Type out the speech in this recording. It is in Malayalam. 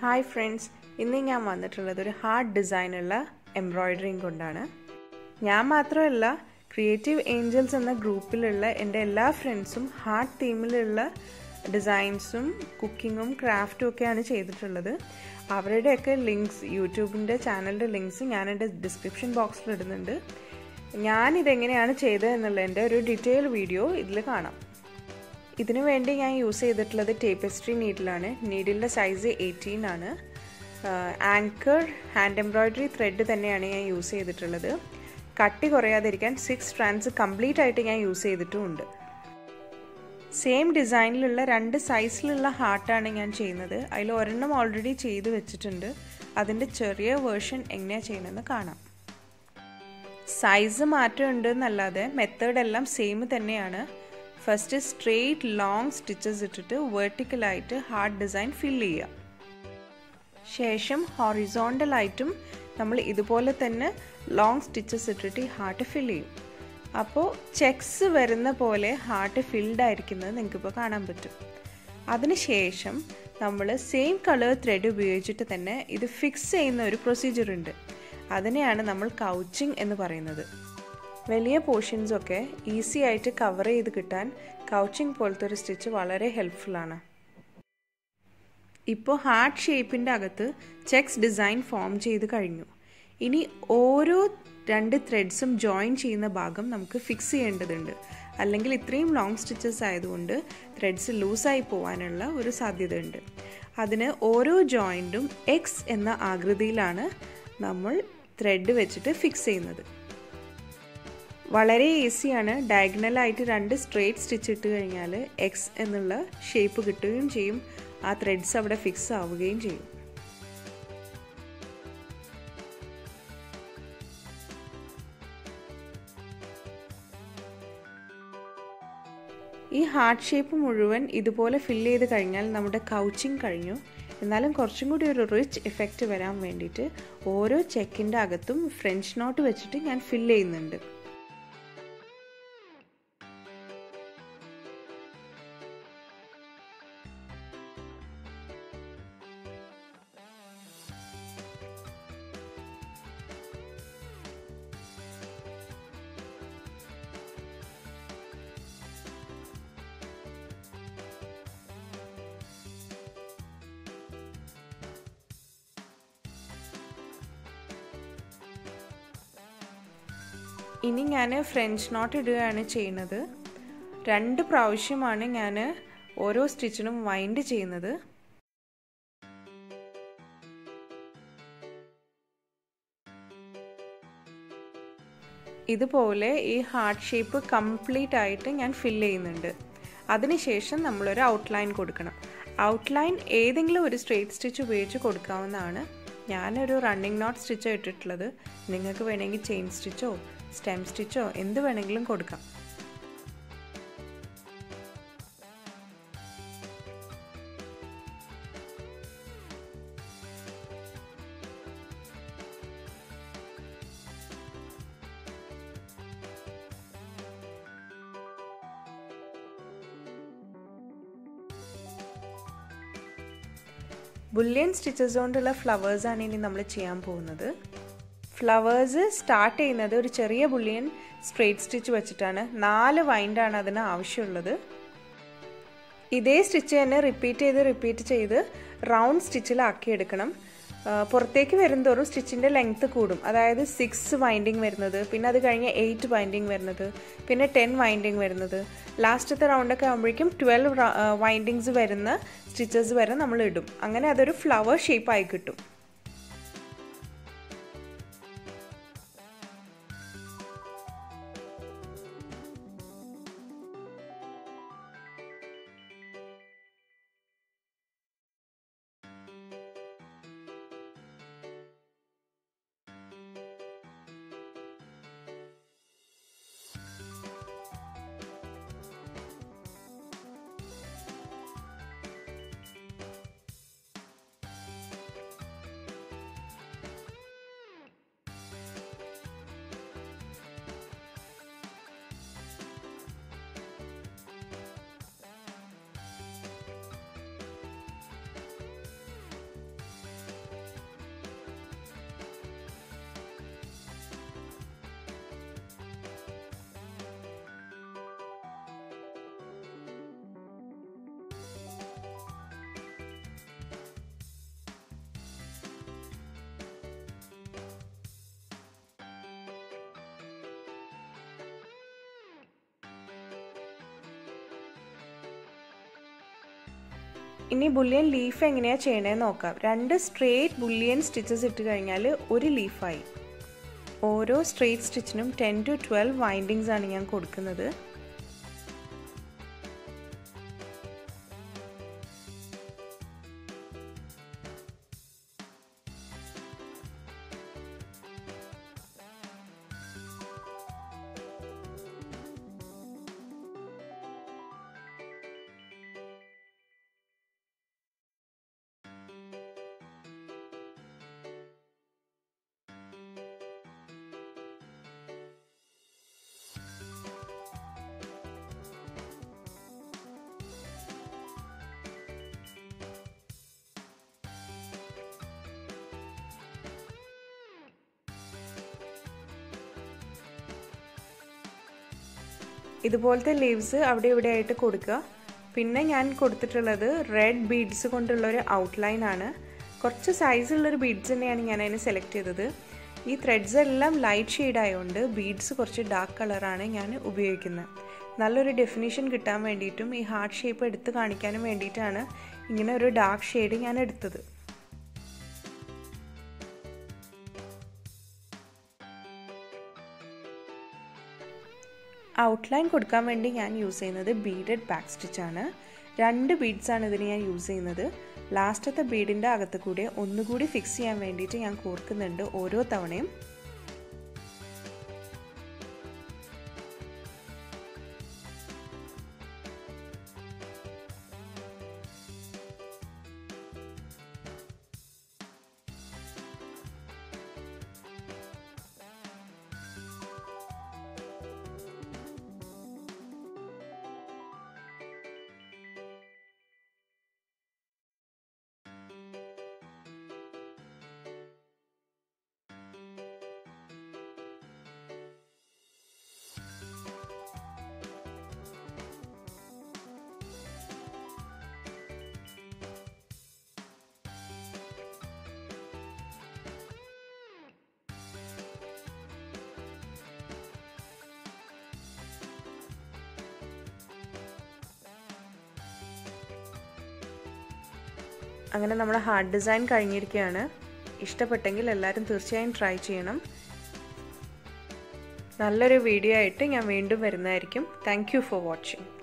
ഹായ് ഫ്രണ്ട്സ് ഇന്ന് ഞാൻ വന്നിട്ടുള്ളത് ഒരു ഹാർഡ് ഡിസൈനുള്ള എംബ്രോയ്ഡറിങ് കൊണ്ടാണ് ഞാൻ മാത്രമല്ല ക്രിയേറ്റീവ് ഏഞ്ചൽസ് എന്ന ഗ്രൂപ്പിലുള്ള എൻ്റെ എല്ലാ ഫ്രണ്ട്സും ഹാർഡ് തീമിലുള്ള ഡിസൈൻസും കുക്കിങ്ങും ക്രാഫ്റ്റും ഒക്കെയാണ് ചെയ്തിട്ടുള്ളത് അവരുടെയൊക്കെ ലിങ്ക്സ് യൂട്യൂബിൻ്റെ ചാനലിൻ്റെ ലിങ്ക്സ് ഞാൻ എൻ്റെ ഡിസ്ക്രിപ്ഷൻ ബോക്സിൽ ഇടുന്നുണ്ട് ഞാനിതെങ്ങനെയാണ് ചെയ്തതെന്നുള്ളതിൻ്റെ ഒരു ഡീറ്റെയിൽ വീഡിയോ ഇതിൽ കാണാം ഇതിനു വേണ്ടി ഞാൻ യൂസ് ചെയ്തിട്ടുള്ളത് ടേപ്പസ്ട്രി നീഡിലാണ് നീഡിലിൻ്റെ സൈസ് എയ്റ്റീൻ ആണ് ആങ്കർ ഹാൻഡ് എംബ്രോയ്ഡറി ത്രെഡ് തന്നെയാണ് ഞാൻ യൂസ് ചെയ്തിട്ടുള്ളത് കട്ടി കുറയാതിരിക്കാൻ സിക്സ് സ്ട്രാൻഡ്സ് കംപ്ലീറ്റ് ആയിട്ട് ഞാൻ യൂസ് ചെയ്തിട്ടുമുണ്ട് സെയിം ഡിസൈനിലുള്ള രണ്ട് സൈസിലുള്ള ഹാർട്ടാണ് ഞാൻ ചെയ്യുന്നത് അതിൽ ഒരെണ്ണം ഓൾറെഡി ചെയ്ത് വെച്ചിട്ടുണ്ട് അതിൻ്റെ ചെറിയ വേർഷൻ എങ്ങനെയാണ് ചെയ്യുന്നതെന്ന് കാണാം സൈസ് മാറ്റമുണ്ട് എന്നല്ലാതെ മെത്തേഡ് എല്ലാം സെയിം തന്നെയാണ് ഫസ്റ്റ് സ്ട്രെയിറ്റ് ലോങ് സ്റ്റിച്ചസ് ഇട്ടിട്ട് വെർട്ടിക്കലായിട്ട് ഹാർട്ട് ഡിസൈൻ ഫില്ല് ചെയ്യുക ശേഷം ഹൊറിസോണ്ടലായിട്ടും നമ്മൾ ഇതുപോലെ തന്നെ ലോങ് സ്റ്റിച്ചസ് ഇട്ടിട്ട് ഈ ഹാർട്ട് ഫില്ല് ചെയ്യും അപ്പോൾ ചെക്സ് വരുന്ന പോലെ ഹാർട്ട് ഫിൽഡ് ആയിരിക്കുന്നത് നിങ്ങൾക്കിപ്പോൾ കാണാൻ പറ്റും അതിനുശേഷം നമ്മൾ സെയിം കളർ ത്രെഡ് ഉപയോഗിച്ചിട്ട് തന്നെ ഇത് ഫിക്സ് ചെയ്യുന്ന ഒരു പ്രൊസീജിയർ ഉണ്ട് അതിനെയാണ് നമ്മൾ കൗച്ചിങ് എന്ന് പറയുന്നത് വലിയ പോർഷൻസൊക്കെ ഈസി ആയിട്ട് കവർ ചെയ്ത് കിട്ടാൻ കൗച്ചിങ് പോലത്തെ ഒരു സ്റ്റിച്ച് വളരെ ഹെൽപ്ഫുള്ളാണ് ഇപ്പോൾ ഹാർട്ട് ഷേപ്പിൻ്റെ അകത്ത് ചെക്സ് ഡിസൈൻ ഫോം ചെയ്ത് കഴിഞ്ഞു ഇനി ഓരോ രണ്ട് ത്രെഡ്സും ജോയിൻ ചെയ്യുന്ന ഭാഗം നമുക്ക് ഫിക്സ് ചെയ്യേണ്ടതുണ്ട് അല്ലെങ്കിൽ ഇത്രയും ലോങ് സ്റ്റിച്ചസ് ആയതുകൊണ്ട് ത്രെഡ്സ് ലൂസായി പോകാനുള്ള ഒരു സാധ്യതയുണ്ട് അതിന് ഓരോ ജോയിൻറ്റും എക്സ് എന്ന ആകൃതിയിലാണ് നമ്മൾ ത്രെഡ് വെച്ചിട്ട് ഫിക്സ് ചെയ്യുന്നത് വളരെ ഈസിയാണ് ഡയഗണലായിട്ട് രണ്ട് സ്ട്രെയിറ്റ് സ്റ്റിച്ച് ഇട്ട് കഴിഞ്ഞാൽ എക്സ് എന്നുള്ള ഷേപ്പ് കിട്ടുകയും ചെയ്യും ആ ത്രെഡ്സ് അവിടെ ഫിക്സ് ആവുകയും ചെയ്യും ഈ ഹാർട്ട് ഷേപ്പ് മുഴുവൻ ഇതുപോലെ ഫില്ല് ചെയ്ത് കഴിഞ്ഞാൽ നമ്മുടെ കൗച്ചിങ് കഴിഞ്ഞു എന്നാലും കുറച്ചും കൂടി ഒരു റിച്ച് എഫക്റ്റ് വരാൻ വേണ്ടിയിട്ട് ഓരോ ചെക്കിൻ്റെ അകത്തും ഫ്രഞ്ച് നോട്ട് വെച്ചിട്ട് ഞാൻ ഫില്ല് ചെയ്യുന്നുണ്ട് ഇനി ഞാൻ ഫ്രഞ്ച് നോട്ട് ഇടുകയാണ് ചെയ്യുന്നത് രണ്ട് പ്രാവശ്യമാണ് ഞാൻ ഓരോ സ്റ്റിച്ചിനും വൈൻഡ് ചെയ്യുന്നത് ഇതുപോലെ ഈ ഹാർട്ട് ഷേപ്പ് കംപ്ലീറ്റ് ആയിട്ട് ഞാൻ ഫില്ല് ചെയ്യുന്നുണ്ട് അതിനുശേഷം നമ്മളൊരു ഔട്ട്ലൈൻ കൊടുക്കണം ഔട്ട്ലൈൻ ഏതെങ്കിലും ഒരു സ്ട്രെയിറ്റ് സ്റ്റിച്ച് ഉപയോഗിച്ച് കൊടുക്കാവുന്നതാണ് ഞാനൊരു റണ്ണിങ് നോട്ട് സ്റ്റിച്ചോ ഇട്ടിട്ടുള്ളത് നിങ്ങൾക്ക് വേണമെങ്കിൽ ചെയിൻ സ്റ്റിച്ചോ സ്റ്റെം സ്റ്റിച്ചോ എന്ത് വേണമെങ്കിലും കൊടുക്കാം ബുല്യൻ സ്റ്റിച്ചസ് കൊണ്ടുള്ള ഫ്ലവേഴ്സാണ് ഇനി നമ്മൾ ചെയ്യാൻ പോകുന്നത് ഫ്ലവേഴ്സ് സ്റ്റാർട്ട് ചെയ്യുന്നത് ഒരു ചെറിയ ബുള്ളിയൻ സ്ട്രെയിറ്റ് സ്റ്റിച്ച് വെച്ചിട്ടാണ് നാല് വൈൻഡാണ് അതിന് ആവശ്യമുള്ളത് ഇതേ സ്റ്റിച്ച് തന്നെ റിപ്പീറ്റ് ചെയ്ത് റിപ്പീറ്റ് ചെയ്ത് റൗണ്ട് സ്റ്റിച്ചിലാക്കി എടുക്കണം പുറത്തേക്ക് വരുന്തോറും സ്റ്റിച്ചിൻ്റെ ലെങ്ത്ത് കൂടും അതായത് സിക്സ് വൈൻഡിങ് വരുന്നത് പിന്നെ അത് കഴിഞ്ഞ് എയ്റ്റ് വൈൻഡിങ് വരുന്നത് പിന്നെ ടെൻ വൈൻഡിങ് വരുന്നത് ലാസ്റ്റത്തെ റൗണ്ടൊക്കെ ആകുമ്പോഴേക്കും ട്വൽവ് വൈൻഡിങ്സ് വരുന്ന സ്റ്റിച്ചസ് വരെ നമ്മൾ ഇടും അങ്ങനെ അതൊരു ഫ്ലവർ ഷേപ്പായി കിട്ടും ഇനി ബുള്ളിയൻ ലീഫ് എങ്ങനെയാണ് ചെയ്യണേന്ന് നോക്കാം രണ്ട് സ്ട്രേറ്റ് ബുള്ളിയൻ സ്റ്റിച്ചസ് ഇട്ട് കഴിഞ്ഞാൽ ഒരു ലീഫായി ഓരോ സ്ട്രേറ്റ് സ്റ്റിച്ചിനും ടെൻ ടു ട്വൽവ് വൈൻഡിങ്സ് ആണ് ഞാൻ കൊടുക്കുന്നത് ഇതുപോലത്തെ ലീവ്സ് അവിടെ ഇവിടെ ആയിട്ട് കൊടുക്കുക പിന്നെ ഞാൻ കൊടുത്തിട്ടുള്ളത് റെഡ് ബീഡ്സ് കൊണ്ടുള്ള ഒരു ഔട്ട്ലൈൻ ആണ് കുറച്ച് സൈസുള്ളൊരു ബീഡ്സ് തന്നെയാണ് ഞാൻ അതിന് സെലക്ട് ചെയ്തത് ഈ ത്രെഡ്സ് എല്ലാം ലൈറ്റ് ഷെയ്ഡ് ആയതുകൊണ്ട് ബീഡ്സ് കുറച്ച് ഡാർക്ക് കളറാണ് ഞാൻ ഉപയോഗിക്കുന്നത് നല്ലൊരു ഡെഫിനിഷൻ കിട്ടാൻ വേണ്ടിയിട്ടും ഈ ഹാർട്ട് ഷേപ്പ് എടുത്ത് കാണിക്കാനും വേണ്ടിയിട്ടാണ് ഇങ്ങനെ ഒരു ഡാർക്ക് ഷെയ്ഡ് ഞാൻ എടുത്തത് ഔട്ട്ലൈൻ കൊടുക്കാൻ വേണ്ടി ഞാൻ യൂസ് ചെയ്യുന്നത് ബീഡഡ് ബാക്ക് സ്റ്റിച്ചാണ് രണ്ട് ബീഡ്സാണ് ഇതിന് ഞാൻ യൂസ് ചെയ്യുന്നത് ലാസ്റ്റത്തെ ബീഡിൻ്റെ അകത്ത് കൂടെ ഒന്നുകൂടി ഫിക്സ് ചെയ്യാൻ വേണ്ടിയിട്ട് ഞാൻ കോർക്കുന്നുണ്ട് ഓരോ തവണയും അങ്ങനെ നമ്മുടെ ഹാർട്ട് ഡിസൈൻ കഴിഞ്ഞിരിക്കുകയാണ് ഇഷ്ടപ്പെട്ടെങ്കിൽ എല്ലാവരും തീർച്ചയായും ട്രൈ ചെയ്യണം നല്ലൊരു വീഡിയോ ആയിട്ട് ഞാൻ വീണ്ടും വരുന്നതായിരിക്കും താങ്ക് ഫോർ വാച്ചിങ്